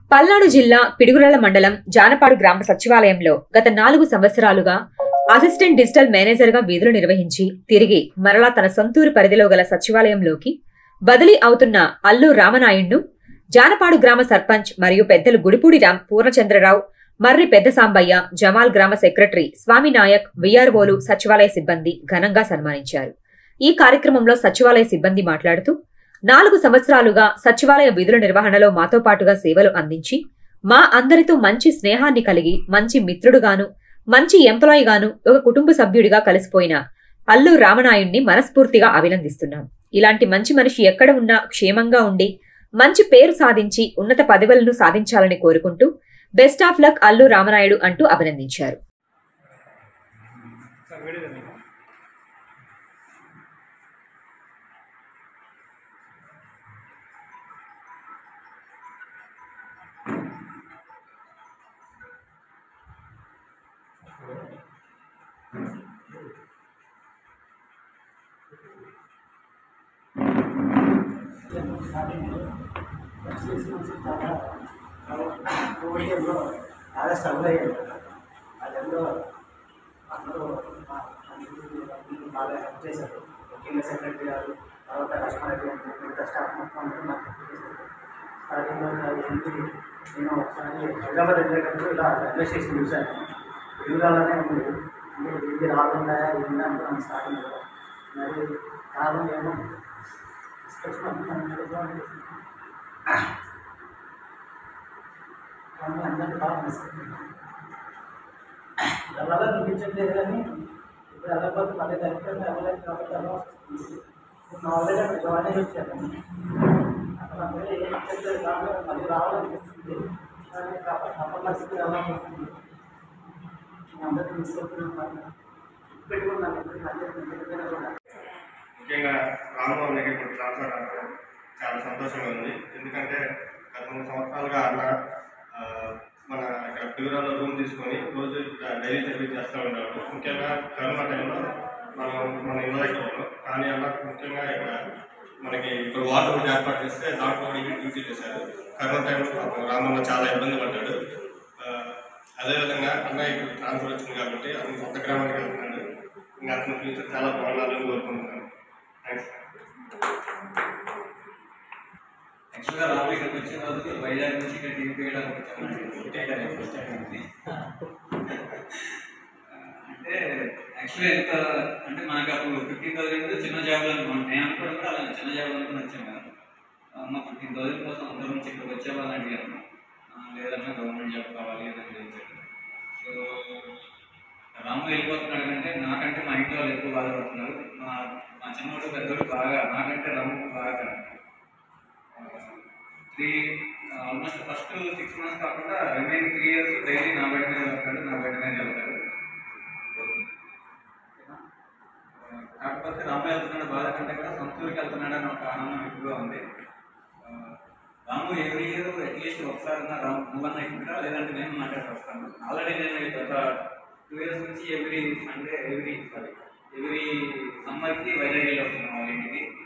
పల్నాడు జిల్లా పిడుగురాళ్ల మండలం జానపాడు గ్రామ సచివాలయంలో గత నాలుగు సంవత్సరాలుగా అసిస్టెంట్ డిజిటల్ మేనేజర్ గా విధులు నిర్వహించి తిరిగి మరలా తన సొంతూరు పరిధిలో గల సచివాలయంలోకి బదిలీ అవుతున్న అల్లు రామనాయుడును జానపాడు గ్రామ సర్పంచ్ మరియు పెద్దలు గుడిపూడి రామ్ పూర్ణచంద్రరావు మర్రి పెద్ద సాంబయ్య జమాల్ గ్రామ సెక్రటరీ స్వామి నాయక్ విఆర్ఓలు సచివాలయ సిబ్బంది ఘనంగా సన్మానించారు ఈ కార్యక్రమంలో సచివాలయ సిబ్బంది మాట్లాడుతూ నాలుగు సంవత్సరాలుగా సచివాలయ విధుల నిర్వహణలో మాతో పాటుగా సేవలు అందించి మా అందరితో మంచి స్నేహాన్ని కలిగి మంచి మిత్రుడుగాను మంచి ఎంప్లాయీ గాను ఒక కుటుంబ సభ్యుడిగా కలిసిపోయిన అల్లు రామనాయుణ్ణి మనస్ఫూర్తిగా అభినందిస్తున్నాం ఇలాంటి మంచి మనిషి ఎక్కడ ఉన్నా క్షేమంగా ఉండి మంచి పేరు సాధించి ఉన్నత పదవులను సాధించాలని కోరుకుంటూ best of luck Allu Ramanaidu అంటూ అభినందించారు కోవిడ్లో చాలా స్ట్రగుల్ అయ్యారు అదెందో అందరూ మా- అందరూ బాగా హెల్ప్ చేశారు ముఖ్యంగా సెక్రటరీ గారు తర్వాత లక్ష్మారెడ్డి గారు మిగతా స్టాఫ్ మొత్తం అందరూ నాకు హెల్ప్ చేశారు స్టార్టింగ్లో నాకు ఏంటి నేను ఒకసారి హైదరాబాద్ వెళ్ళేటప్పుడు ఇలా రైల్వే స్టేషన్ చూశాను ఎదురాలనే ఉంది మీరు ఇది రాకుండా ఇది అనుకున్నాను స్టార్టింగ్లో మరి కారణం ఏమో తీసుకొచ్చుకున్నాను కానీ అందరికీ బాగా నచ్చింది ఎలా చూపించట్లేదు కానీ ఇప్పుడు వెళ్ళకపోతే మళ్ళీ దగ్గర వెళ్ళలేదు కాబట్టి ఎలా వస్తుంది ఇప్పుడు ఆల్రెడీ అక్కడ జాయిన్ అయ్యి వచ్చాను అక్కడ అందరూ ఏం చెప్పలేదు కాబట్టి మళ్ళీ రావాలనిపిస్తుంది కానీ కాబట్టి తప్ప పరిస్థితి ఎలా వస్తుంది నేను అందరికీ మిస్ అవుతున్నాను పెట్టుకున్నాను ఇప్పుడు మళ్ళీ ఎక్కడికైనా కూడా ముఖ్యంగా రామబాబు దగ్గర ఇప్పుడు ట్రాన్స్ఫర్ అవ్వడం చాలా సంతోషంగా ఉంది ఎందుకంటే గత మూడు సంవత్సరాలుగా అన్న ఆ, మన ఇక్కడ పిల్లలలో రూమ్ తీసుకొని రోజు ఇక్కడ డైలీ సర్వీస్ చేస్తూ ఉండేవాడు ముఖ్యంగా కరోనా టైంలో మనం మన ఇళ్ళ దగ్గర కానీ అన్న ముఖ్యంగా ఇక్కడ మనకి ఇప్పుడు వాటర్ ఒకటి ఏర్పాటు చేస్తే దాంట్లో కూడా డ్యూటీ చేశారు కరోనా టైంలో పాపం రామన్న చాలా ఇబ్బంది పడ్డాడు ఆ, అదేవిధంగా అన్న ఇప్పుడు ట్రాన్స్ఫర్ వచ్చింది కాబట్టి అతను కొత్త గ్రామానికి వెళ్తున్నాడు ఇంకా అతని ఫ్యూచర్ చాలా బాగుండాలని కోరుకుంటున్నాను థ్యాంక్స్ యాక్చువల్గా రాబోయే ఇక్కడికి వచ్చిన రోజు వైజాగ్ నుంచి ఇక్కడ టీవీ వేయడానికి వచ్చాను అంటే యాక్చువల్లీ ఎంత అంటే మనకి అప్పుడు ఫిఫ్టీన్ థౌసండ్ చిన్న జాబ్లు అనుకున్నాం నేను అనుకోవడం కూడా అలా చిన్న జాబ్లు అనుకుని వచ్చాను కదా అమ్మ ఫిఫ్టీన్ థౌసండ్ కోసం అందరి నుంచి ఇక్కడికి వచ్చేవాళ్ళని అడిగాను ఆ, లేదన్నా గవర్నమెంట్ జాబ్ కావాలి అని చెప్పాను సో రాము వెళ్ళిపోతున్నాడు అంటే నాకంటే మా ఇంట్లో వాళ్ళు ఎక్కువ బాధపడుతున్నారు మా మా చిన్నోడు పెద్దోడు బాగా నాకంటే రాము బాగా three almost first six months కాకుండా రిమైనింగ్ త్రీ ఇయర్స్ డైలీ నా బడి మీద వస్తాడు నా బడి మీద వెళ్తాడు కాకపోతే రాము వెళ్తున్నాడు బాధ కంటే కూడా సొంతూరుకి వెళ్తున్నాడు అని ఒక ఆనందం ఎక్కువగా ఉంది ఆ, రాము ఎవ్రీ ఇయర్ అట్లీస్ట్ ఒకసారి రాము నువ్వన్నా ఇక్కడ లేదంటే నేను మాట్లాడి వస్తాను ఆల్రెడీ నేను గత టూ ఇయర్స్ నుంచి every Sunday every sorry every సమ్మర్కి వైజాగ్ వెళ్ళి వస్తున్నాను వాళ్ళ ఇంటికి